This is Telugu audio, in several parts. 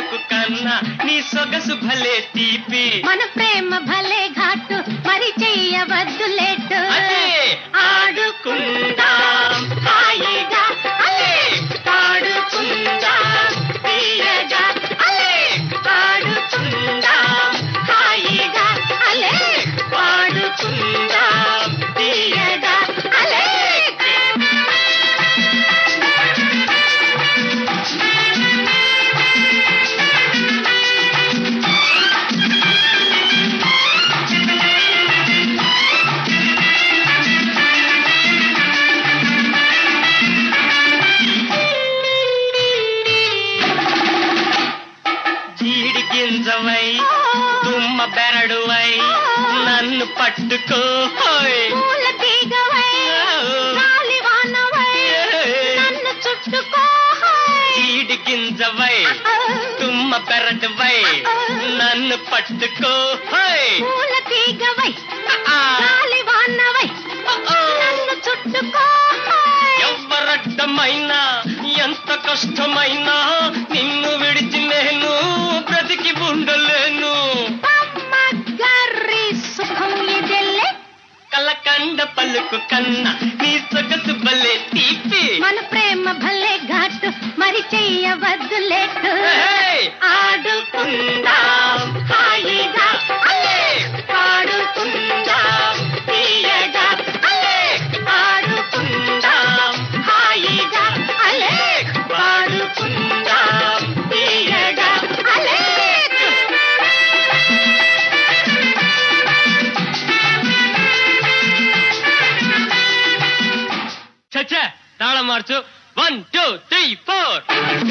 పలుకు కన్నా నీ సొగసు భలే తీపి మన ప్రేమ భలే ఘాటు మరి చెయ్యవద్దు లేటు అదే ఆడుకుందాం హాయిగా అలే పాడుకుందాం తీయగా అలే పాడుకుందాం హాయిగా అలే పాడుకుందాం తీయగా అలే జీడి గింజవై తుమ్మ బెరడువై నన్ను పట్టుకో హోయ్. పూల తీగవై గాలి వానవై నన్ను చుట్టుకో జీడి గింజవై తుమ్మ బెరడువై నన్ను పట్టుకో హోయ్. పూల తీగవై ఆ, గాలి వానవై ఓ. నన్ను చుట్టుకో ఎవరడ్డమైనా ఎంత కష్టమైనా నిన్ను విడిచి నేను బ్రతికి ఉండలేను గర్రి సుఖం ఇదెల్లే కలకండ పలుకు కన్నా నీ సొగసు భలే తీపి మన ప్రేమ భలే ఘాటు మరి చెయ్యవద్దు లేటు ఏయ్! ఆడుకుందాం హాయిగా అలే పాడుకుందాం తీయగా అలే ఆడుకుందాం హాయిగా అలే పాడుకుందాం తీయగా అలే చచ్చా తాళం మార్చు వన్ టూ త్రీ ఫోర్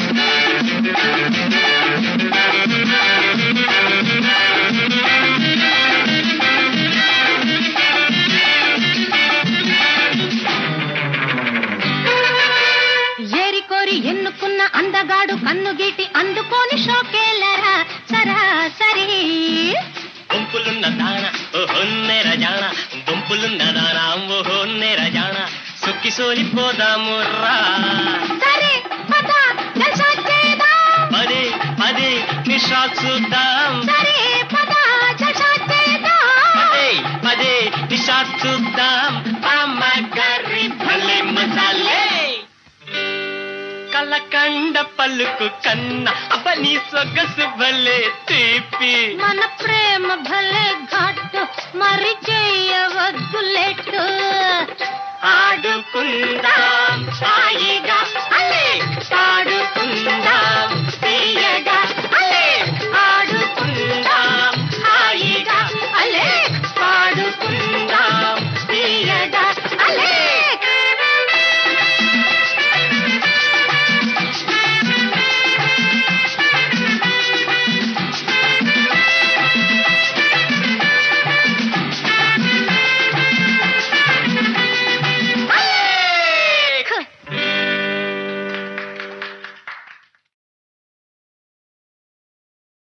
ఏరి కోరి ఎన్నుకున్న అందగాడు కన్ను గీటి అందుకోని షోకేలరా సరాసరి గుంపులున్న దాన ఓహొన్నె రజాన గుంపులున్న దాన ఓహొన్నె రజాన సుక్కి సోలిపోదాము రా సరే పద జల్సా చేద్దాం పదే పదే నిషా చూద్దాం సరే పద జల్సా చేద్దాం పదే పదే నిషా చూద్దాం అమ్మ గర్రి భలే మసాలే కలకండ పలుకు కన్న అవని సొగసు భలే తీపి మన ప్రేమ భలే ఘాటు మరి చెయ్యవద్దు లేటు ఆడుకుందాం హాయిగా అలే పాడుకుందాం